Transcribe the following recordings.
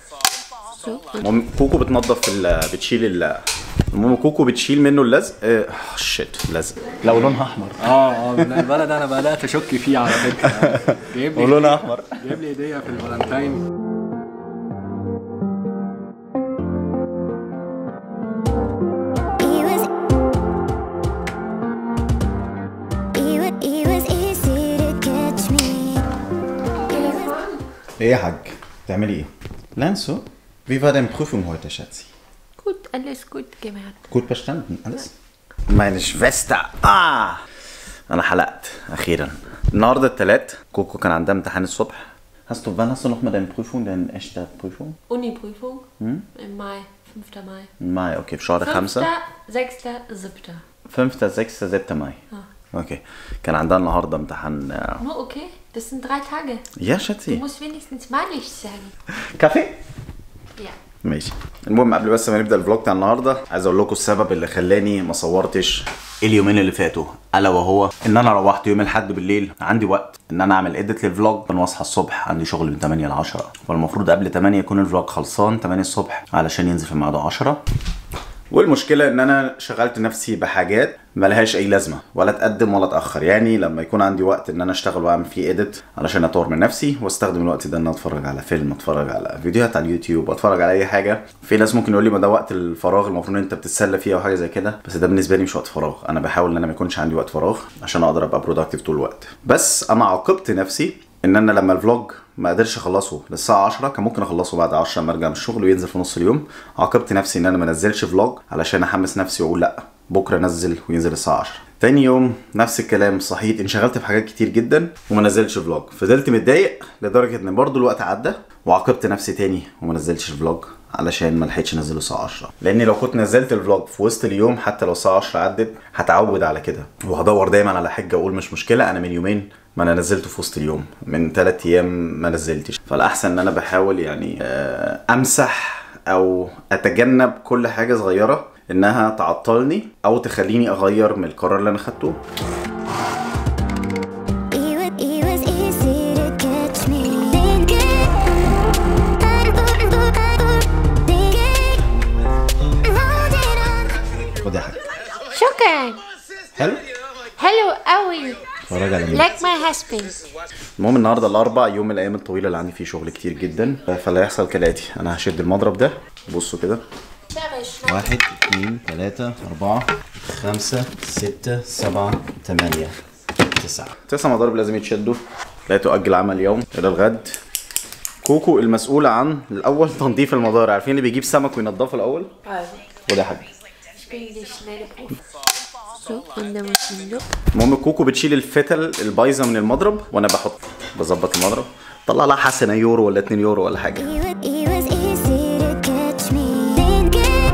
مام كوكو بتنظف ال... بتشيل ال... المهم كوكو بتشيل منه اللزق اه شيت لزق لو لونها احمر اه اه من البلد انا بدات اشك فيه على فكره جايب لي ولونها احمر جايب لي هديه في الفالنتاين It was It was, it was easy to catch me. It was ايه يا حاج بتعملي ايه لانسو wie war deine Prüfung heute Schatzi Gut, alles gut gemacht. gut bestanden alles meine Schwester ah انا حلقت اخيرا النهارده التلات كوكو كان عندها امتحان الصبح Hast du, wann hast du nochmal deine Prüfung, deine echte Prüfung? Uni-Prüfung im Mai, 5. Mai. Mai, okay, في شهر 5., خمسة 6., 7. 5. 6. 7. Mai. Okay. كان عندها النهارده امتحان آه، Nur okay, das sind drei Tage. يا Du شتي musst wenigstens malig sagen. كافي Ja. ماشي المهم قبل بس ما نبدا الفلوج بتاع النهارده عايز اقول لكم السبب اللي خلاني ما صورتش اليومين اللي فاتوا الا وهو ان انا روحت يوم الاحد بالليل عندي وقت ان انا اعمل اديت للفلوج انا واصحى الصبح عندي شغل من 8 ل 10 فالمفروض قبل 8 يكون الفلوج خلصان 8 الصبح علشان ينزل في ميعاده 10 والمشكلة ان انا شغلت نفسي بحاجات ملهاش اي لازمة ولا تقدم ولا تأخر يعني لما يكون عندي وقت ان انا اشتغل واعمل فيه اديت علشان اطور من نفسي واستخدم الوقت ده ان أنا اتفرج على فيلم اتفرج على فيديوهات على اليوتيوب اتفرج على اي حاجة في ناس ممكن يقول لي ما ده وقت الفراغ المفروض ان انت بتتسلى فيه او حاجة زي كده بس ده بالنسبة لي مش وقت فراغ انا بحاول ان انا ما يكونش عندي وقت فراغ عشان اقدر ابقى برودكتيف طول الوقت بس انا عاقبت نفسي ان انا لما الفلوج ما قدرش اخلصه للساعه 10 كان ممكن اخلصه بعد 10 لما ارجع من الشغل وينزل في نص اليوم عاقبت نفسي ان انا ما انزلش فلوج علشان احمس نفسي واقول لا بكره انزل وينزل الساعه 10 تاني يوم نفس الكلام صحيت انشغلت في حاجات كتير جدا وما نزلتش فلوج فضلت متضايق لدرجه ان برضو الوقت عدى وعاقبت نفسي تاني وما نزلتش الفلوج علشان ما لحقتش انزله الساعه 10 لان لو كنت نزلت الفلوج في وسط اليوم حتى لو الساعه 10 عدت هتعود على كده وهدور دايما على حجه اقول مش مشكله انا من يومين ما انا نزلته في وسط اليوم من ثلاث ايام ما نزلتش فالاحسن ان انا بحاول يعني آه، امسح او اتجنب كل حاجه صغيره انها تعطلني او تخليني اغير من القرار اللي انا خدته It was, it was easy to catch me. Thinking, thinking, holding on. خد يا حاج شكرا. حلو حلو قوي. اتفرج على مين Like my husband. المهم النهارده الاربع يوم من الايام الطويله اللي عندي فيه شغل كتير جدا فاللي هيحصل كالاتي انا هشد المضرب ده بصوا كده واحد اتنين تلاتة أربعة خمسة ستة سبعة تمانية تسعة تسع مضارب لازم يتشدوا لا تؤجل عمل يوم إلى الغد كوكو المسؤولة عن الأول تنظيف المضارب عارفين اللي بيجيب سمك وينضفه الأول؟ وده يا حبيبي Ich bin die schnelle Profi. So, und dann muss ich noch. المهم كوكو بتشيل الفتل البايظة من المضرب وأنا بحط بظبط المضرب طلع لها حسنة يورو ولا 2 يورو ولا حاجة It was, it was easy to catch me. Thinking,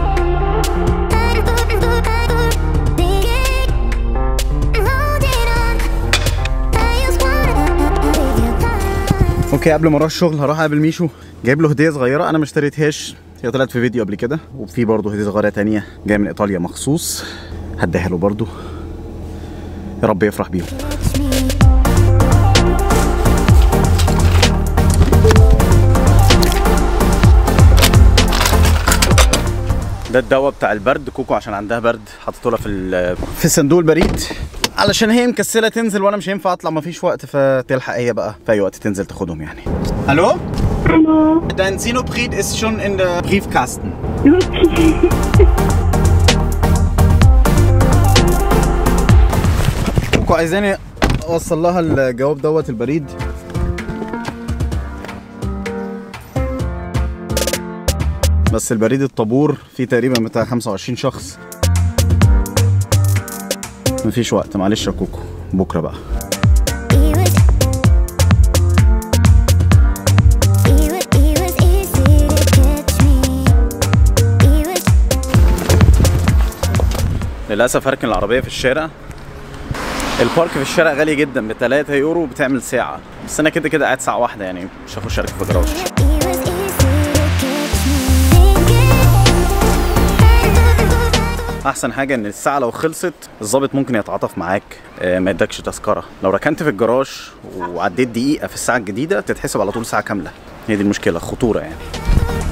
thinking, holding on. I just wanna leave you by. اوكي قبل ما اروح الشغل هروح اقابل ميشو جايب له هديه صغيره انا ما اشتريتهاش هي طلعت في فيديو قبل كده وفي برضه هديه صغيره تانية جايه من ايطاليا مخصوص هديها له برضه يا رب يفرح بيهم Catch me. ده الدواء بتاع البرد كوكو عشان عندها برد حاطته لها في ال- في صندوق البريد علشان هي مكسله تنزل وانا مش هينفع اطلع مفيش وقت فتلحق هي بقى في اي وقت تنزل تاخدهم يعني الو Hallo. Dein Sinoprid ist schon in der Briefkasten. كوكو عايزاني اوصل لها الجواب دوت البريد بس البريد الطابور فيه تقريبا بتاع 25 شخص مفيش وقت معلش يا كوكو بكره بقى It was, it was, it was easy to catch me. It was. للاسف هركن العربيه في الشارع البارك في الشارع غالي جدا ب 3 يورو بتعمل ساعه بس انا كده كده قاعد ساعه واحده يعني مش هخش اركب في جراج It was easy to catch me thinking. احسن حاجه ان الساعه لو خلصت الظابط ممكن يتعاطف معاك آه، ما يدكش تذكره لو ركنت في الجراج وعديت دقيقه في الساعه الجديده تتحسب على طول ساعه كامله هي دي المشكله خطوره يعني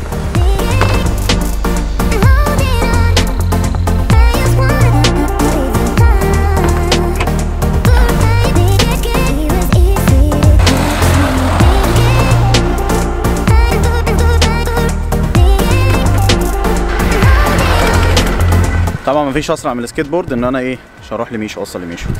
طبعا مفيش اسرع من السكيت بورد ان انا ايه مش هروح لميشو اوصل لميشو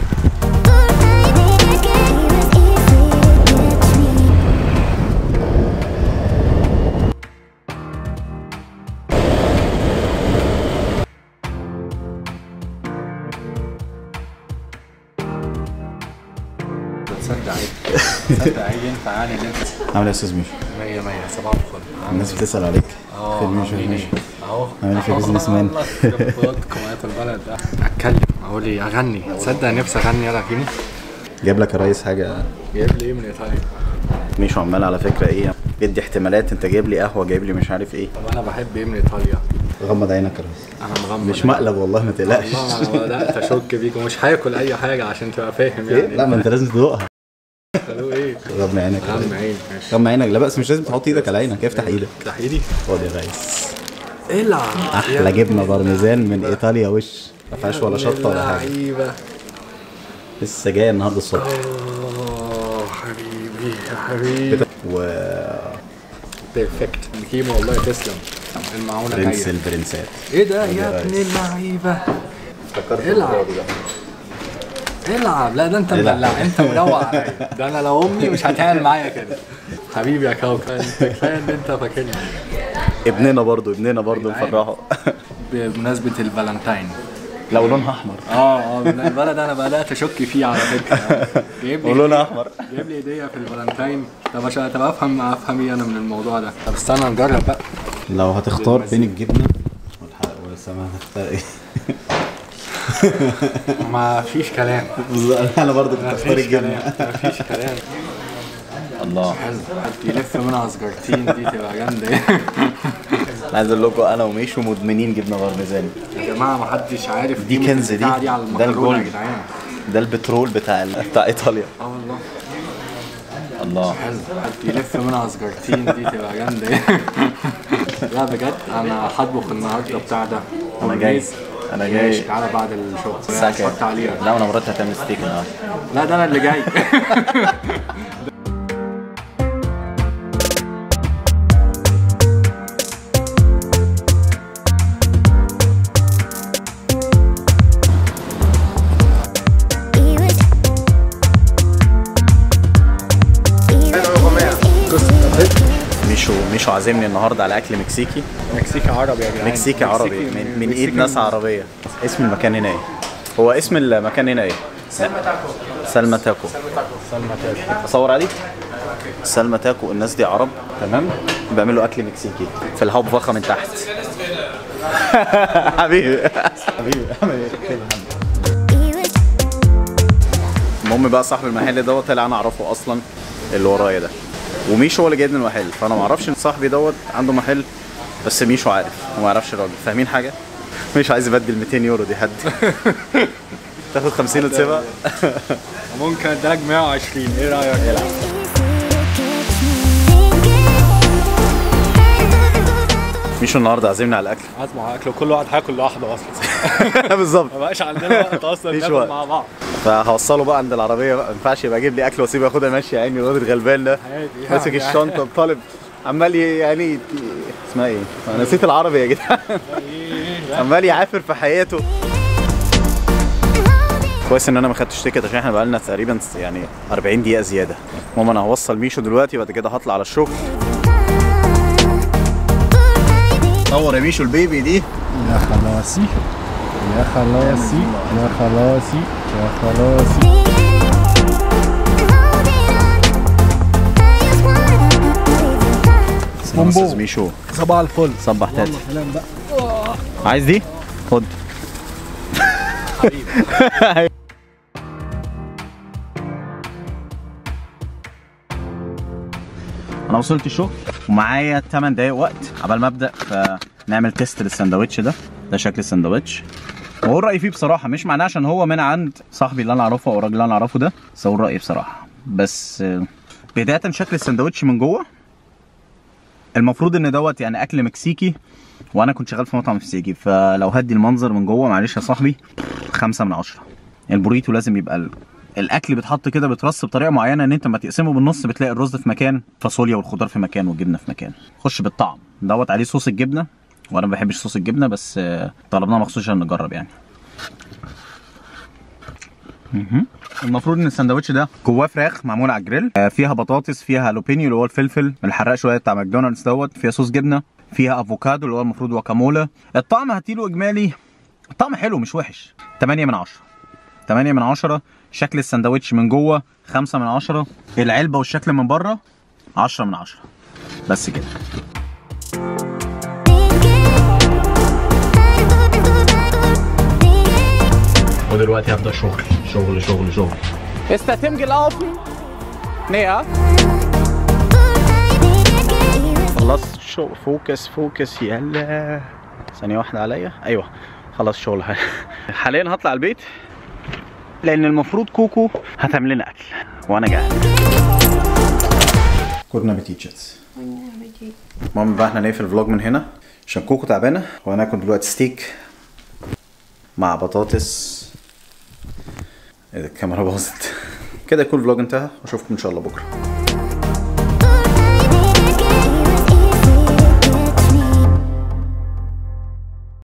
تصدق عيب تصدق عيب ينفع يعني ان انت عامل ايه يا استاذ ميشو 100 100 صباح الفل الناس بتسال عليك اه فين ميشو عاملين ميشو ايه؟ اهو عامل ايه في أهو. بيزنس مان؟ الله يخرب بيوتكم يا البلد ده اتكلم اقول ايه اغني تصدق نفسي اغني يلا كيمو جايب لك يا ريس حاجه جايب لي ايه من ايطاليا ميشو عمال على فكره ايه بيدي احتمالات انت جايب لي قهوه جايب لي مش عارف ايه طب انا بحب ايه من ايطاليا غمض عينك يا ريس انا مغمض مش مقلب والله ما تقلقش والله انا بدات اشك فيك ومش هاكل اي حاجه عشان تبقى فاهم إيه؟ يعني لا ما انت لازم تدوقها قالوا ايه غمض عينك يا ريس. غم عين ماشي غمض عينك لا بس مش لازم تحط ايدك على عينك افتح ايدك افتح ايدي خد يا ريس العب احلى جبنه بارميزان من ايطاليا وش ما فيهاش ولا شطه ولا حاجه لعيبه لسه جايه النهارده الصبح اوه حبيبي يا حبيبي و بيرفكت كيمو والله تسلم المعونه برنس جايه البرنسات ايه ده يا ابن اللعيبه العب العب لا ده انت العب. مدلع انت مروق عليا ده انا لو امي مش هتعمل معايا كده حبيبي يا كوكب انت كفايه ان انت فاكرني ابننا برضو ابننا برضو نفرحه بمناسبه الفالنتاين لو لونها احمر اه اه من البلد انا بدات اشك فيه على فكره جايب لي ولونها احمر جايب لي هديه في الفالنتاين طب عشان طب افهم افهم ايه انا من الموضوع ده طب استنى نجرب بقى لو هتختار بين الجبنه والحلقه والسماء هتختار ايه؟ ما فيش كلام انا برضو كنت ما اختار فيش كلام الجبنه ما فيش كلام الله حلو يلف منها سجارتين دي تبقى جامده عايز اقول لكم انا وميشو مدمنين جبنه بارميزان يا جماعه ما حدش عارف دي قيمة كنز دي. البتاعة دي على ده المكرونه يا الجولد. جدعان ده البترول بتاع ال- بتاع ايطاليا اه والله الله حلو يلف منها سجارتين دي تبقى جامده لا بجد انا هطبخ النهارده بتاع ده انا جاي انا جاي ماشي تعالى بعد الشغل الساعه كام؟ حط عليها لا انا مراتي هتعمل ستيك النهارده لا ده انا اللي جاي ميشو ميشو عازمني النهارده على اكل مكسيكي مكسيكي عربي يا جدعان مكسيكي عربي من, من ايد ناس عربيه اسم المكان هنا ايه؟ هو اسم المكان هنا ايه؟ سلمى تاكو سلمى تاكو سلمى تاكو اصور عليك سلمى تاكو الناس دي عرب تمام بيعملوا اكل مكسيكي في الهوب فخه من تحت حبيبي حبيبي المهم بقى صاحب المحل دوت طلع انا اعرفه اصلا اللي ورايا ده وميشو هو اللي جايبني المحل فانا ما اعرفش ان صاحبي دوت عنده محل بس ميشو عارف وما يعرفش الراجل فاهمين حاجه مش عايز يبدل 200 يورو دي حد تاخد 50 وتسيبها ممكن اداك 120 ايه رايك؟ ميشو النهارده عازمني على الاكل اسمع اكل كل واحد هياكل لوحده اصلا بالظبط ما بقاش عندنا وقت اصلا مفيش ناكل وقت. مع بعض فهوصله بقى عند العربيه بقى ما ينفعش يبقى اجيب لي اكل واسيبه ياخدها ماشي يا عيني الواد الغلبان ده عادي ماسك يعني. الشنطه الطالب عمال ي- يعني ي- اسمها ايه؟ انا نسيت العربي يا جدعان عمال يعافر في حياته كويس ان انا ما خدتش تيكت عشان احنا بقالنا تقريبا يعني 40 دقيقه زياده المهم انا هوصل ميشو دلوقتي بعد كده هطلع على الشغل صور يا ميشو البيبي دي يا خلاصي يا خلاصي يا خلاصي يا خلاصي يا استاذ ميشو صباح الفل صبح تاتي سلام بقى عايز دي؟ خد انا وصلت الشغل ومعايا 8 دقايق وقت قبل ما ابدا فنعمل تيست للساندوتش ده ده شكل الساندوتش واقول رايي فيه بصراحه مش معناه عشان هو من عند صاحبي اللي انا اعرفه او الراجل اللي انا اعرفه ده بس اقول رايي بصراحه بس آه، بدايه شكل الساندوتش من جوه المفروض ان دوت يعني اكل مكسيكي وانا كنت شغال في مطعم مكسيكي فلو هدي المنظر من جوه معلش يا صاحبي خمسة من عشرة البوريتو لازم يبقى ال... الاكل بيتحط كده بيترص بطريقه معينه ان انت لما تقسمه بالنص بتلاقي الرز في مكان فاصوليا والخضار في مكان والجبنه في مكان خش بالطعم دوت عليه صوص الجبنه وانا ما بحبش صوص الجبنه بس آه، طلبناها مخصوص عشان نجرب يعني مهم. المفروض ان الساندوتش ده جواه فراخ معموله على الجريل آه، فيها بطاطس فيها لوبينيو اللي هو الفلفل الحراق شويه بتاع ماكدونالدز دوت فيها صوص جبنه فيها افوكادو اللي هو المفروض واكامولا الطعم هتيله اجمالي الطعم حلو مش وحش 8 من 10 8 من 10 شكل الساندوتش من جوه 5 من 10 العلبه والشكل من بره 10 من 10 بس كده ودلوقتي هبدا شغل شغل شغل شغل استتم gelaufen näher خلصت شغل فوكس فوكس يلا ثانية واحدة عليا ايوه خلص شغل حاليا هطلع البيت لان المفروض كوكو هتعمل لنا اكل وانا جاهز كورنا بتيتشتس المهم بقى احنا نقفل الفلوج من هنا عشان كوكو تعبانه وانا هاكل دلوقتي ستيك مع بطاطس ايه ده الكاميرا باظت كده يكون الفلوج انتهى واشوفكم ان شاء الله بكره